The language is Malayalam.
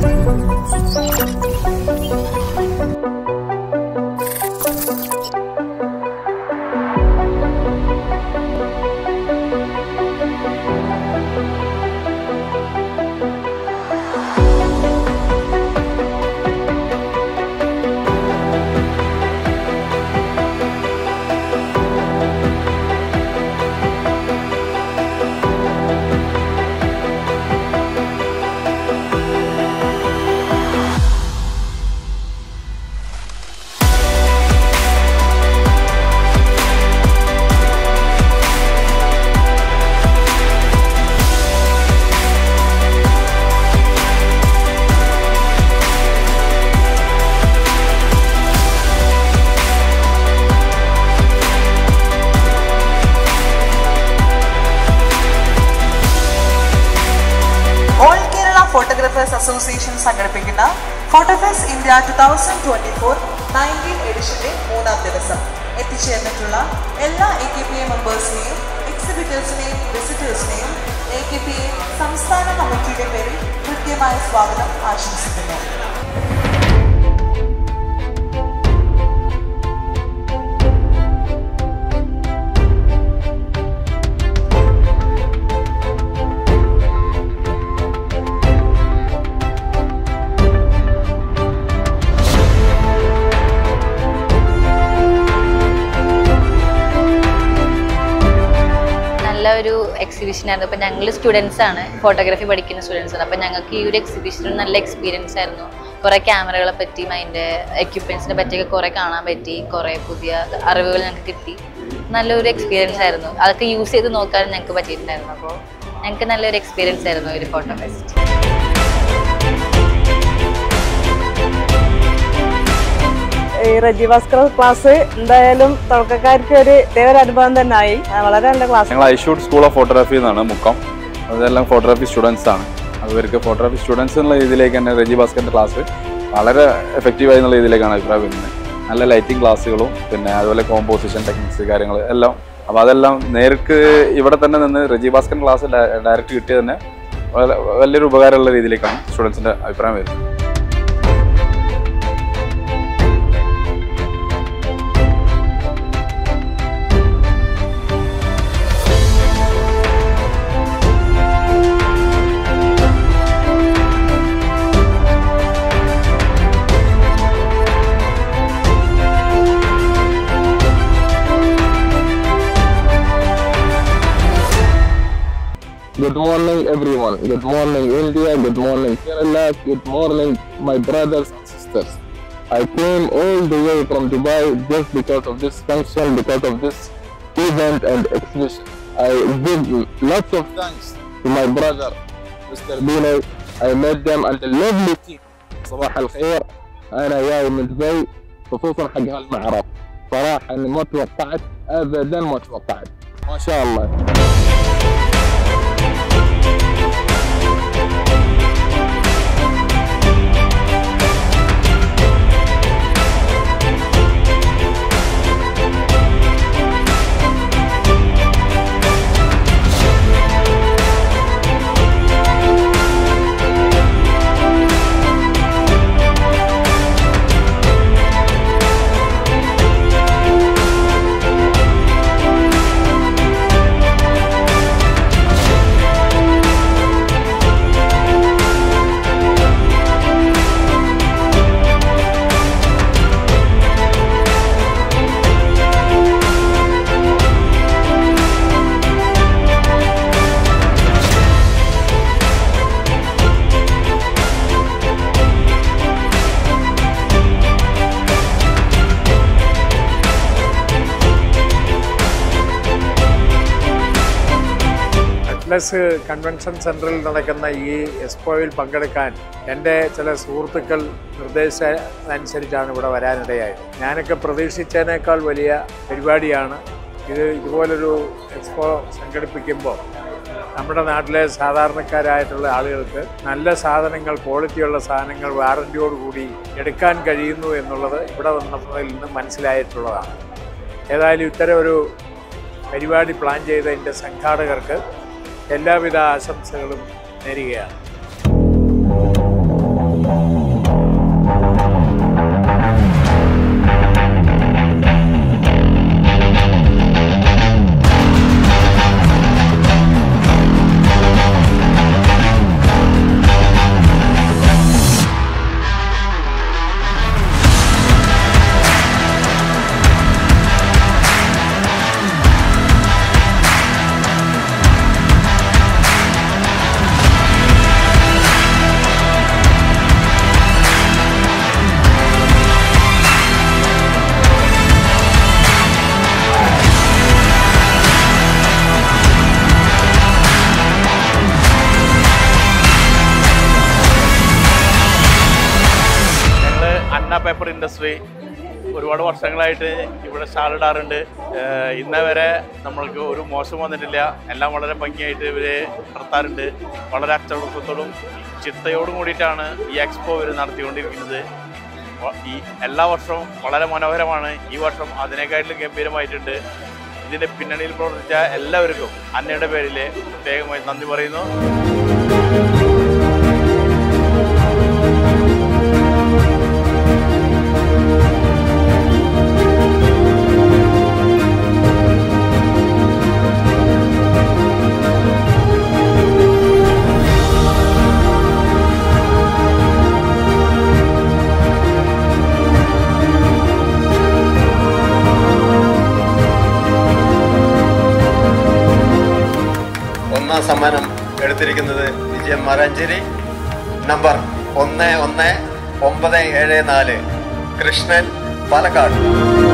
ഓൾ കേരള ഫോട്ടോഗ്രാഫേഴ്സ് അസോസിയേഷൻ സംഘടിപ്പിക്കുന്ന ഫോട്ടോഫെസ് India two thousand twenty four nineteen എഡിഷന്റെ മൂന്നാം ദിവസം എത്തിച്ചേർന്നിട്ടുള്ള എല്ലാ A K P A മെമ്പേഴ്സിനെയും എക്സിബിറ്റേഴ്സിനെയും വിസിറ്റേഴ്സിനെയും A K P A സംസ്ഥാന കമ്മിറ്റിയുടെ പേരിൽ കൃത്യമായ സ്വാഗതം ആശംസിക്കുന്നു നല്ല ഒരു എക്സിബിഷൻ ആയിരുന്നു അപ്പം ഞങ്ങൾ സ്റ്റുഡൻസ് ആണ് ഫോട്ടോഗ്രാഫി പഠിക്കുന്ന സ്റ്റുഡൻസ് ആണ് അപ്പം ഞങ്ങൾക്ക് ഈ ഒരു എക്സിബിഷനിൽ നല്ല എക്സ്പീരിയൻസ് ആയിരുന്നു കുറേ ക്യാമറകളെ പറ്റിയും അതിൻ്റെ എക്യുപ്മെൻസിനെ പറ്റിയൊക്കെ കുറേ കാണാൻ പറ്റി കുറേ പുതിയ അറിവുകൾ ഞങ്ങൾക്ക് കിട്ടി നല്ലൊരു എക്സ്പീരിയൻസ് ആയിരുന്നു അതൊക്കെ യൂസ് ചെയ്ത് നോക്കാൻ ഞങ്ങൾക്ക് പറ്റിയിട്ടുണ്ടായിരുന്നു അപ്പോൾ ഞങ്ങൾക്ക് നല്ലൊരു എക്സ്പീരിയൻസ് ആയിരുന്നു ഒരു ഫോട്ടോ ഫെസ്റ്റ് ഈ റജി ഭാസ്കർ ക്ലാസ് എന്തായാലും തുടക്കക്കാർക്ക് ഒരു പ്രത്യേക ഒരു അനുഭവം തന്നെ ആയി ആ, വളരെ നല്ല ക്ലാസ് ഞങ്ങൾ ഐഷൂട്ട് സ്കൂൾ ഓഫ് ഫോട്ടോഗ്രാഫി എന്നാണ് മുക്കം അതെല്ലാം ഫോട്ടോഗ്രാഫി സ്റ്റുഡൻസ് ആണ് അതുവർക്ക് ഫോട്ടോഗ്രാഫി സ്റ്റുഡൻസ് എന്നുള്ള രീതിയിലേക്ക് തന്നെ രജി ഭാസ്കറിന്റെ ക്ലാസ് വളരെ എഫക്റ്റീവായി എന്നുള്ള രീതിയിലേക്കാണ് അഭിപ്രായം വരുന്നത് നല്ല ലൈറ്റിംഗ് ക്ലാസ്സുകളും പിന്നെ അതുപോലെ കോമ്പോസിഷൻ ടെക്നിക്സ് കാര്യങ്ങൾ എല്ലാം അപ്പോൾ അതെല്ലാം നേർക്ക് ഇവിടെ തന്നെ നിന്ന് രജി ഭാസ്കർ ക്ലാസ് ഡയറക്റ്റ് കിട്ടിയത് തന്നെ വളരെ വലിയൊരു ഉപകാരമുള്ള രീതിയിലേക്കാണ് സ്റ്റുഡൻസിന്റെ അഭിപ്രായം വരുന്നത് Good morning, everyone. Good morning, India. Good morning, Kerala. Good morning, my brothers and sisters. I came all the way from Dubai just because of this function, because of this event and exhibition. I give lots of thanks to my brother, Mr. Bino. I met them and the lovely team. صباح الخير أنا جاي من دبي خصوصا حق هالمعرض. صراحة أني ما توقعت أبدا ما توقعت. ما شاء الله. Atlas convention സെൻറ്ററിൽ നടക്കുന്ന ഈ എക്സ്പോയിൽ പങ്കെടുക്കാൻ എൻ്റെ ചില സുഹൃത്തുക്കൾ നിർദ്ദേശം അനുസരിച്ചാണ് ഇവിടെ വരാനിടയായത് ഞാനൊക്കെ പ്രതീക്ഷിച്ചതിനേക്കാൾ വലിയ പരിപാടിയാണ് ഇത് ഇതുപോലൊരു എക്സ്പോ സംഘടിപ്പിക്കുമ്പോൾ നമ്മുടെ നാട്ടിലെ സാധാരണക്കാരായിട്ടുള്ള ആളുകൾക്ക് നല്ല സാധനങ്ങൾ ക്വാളിറ്റിയുള്ള സാധനങ്ങൾ വാറൻറ്റിയോടുകൂടി എടുക്കാൻ കഴിയുന്നു എന്നുള്ളത് ഇവിടെ വന്നതിൽ നിന്ന് മനസ്സിലായിട്ടുള്ളതാണ് ഏതായാലും ഇത്തരം ഒരു പരിപാടി പ്ലാൻ ചെയ്ത എൻ്റെ സംഘാടകർക്ക് എല്ലാവിധ ആശംസകളും നേരുകയാണ് പേപ്പർ ഇൻഡസ്ട്രി ഒരുപാട് വർഷങ്ങളായിട്ട് ഇവിടെ സ്റ്റാളിടാറുണ്ട് ഏഹ് ഇന്നേ വരെ നമ്മൾക്ക് ഒരു മോശം വന്നിട്ടില്ല എല്ലാം വളരെ ഭംഗിയായിട്ട് ഇവർ നടത്താറുണ്ട് വളരെ അച്ചടക്കത്തോടും ചിട്ടയോടും കൂടിയിട്ടാണ് ഈ എക്സ്പോ ഇവർ നടത്തിക്കൊണ്ടിരിക്കുന്നത് വ- ഈ എല്ലാ വർഷവും വളരെ മനോഹരമാണ് ഈ വർഷം അതിനേക്കാട്ടിലും ഗംഭീരമായിട്ടുണ്ട് ഇതിൻ്റെ പിന്നണിയിൽ പ്രവർത്തിച്ച എല്ലാവർക്കും അന്നയുടെ പേരിൽ പ്രത്യേകമായി നന്ദി പറയുന്നു ഒന്നാം സമ്മാനം എടുത്തിരിക്കുന്നത് വിജയൻ മാരാഞ്ചേരി നമ്പർ ഒന്ന് ഒന്ന് ഒമ്പത് ഏഴ് നാല് കൃഷ്ണൻ പാലക്കാട്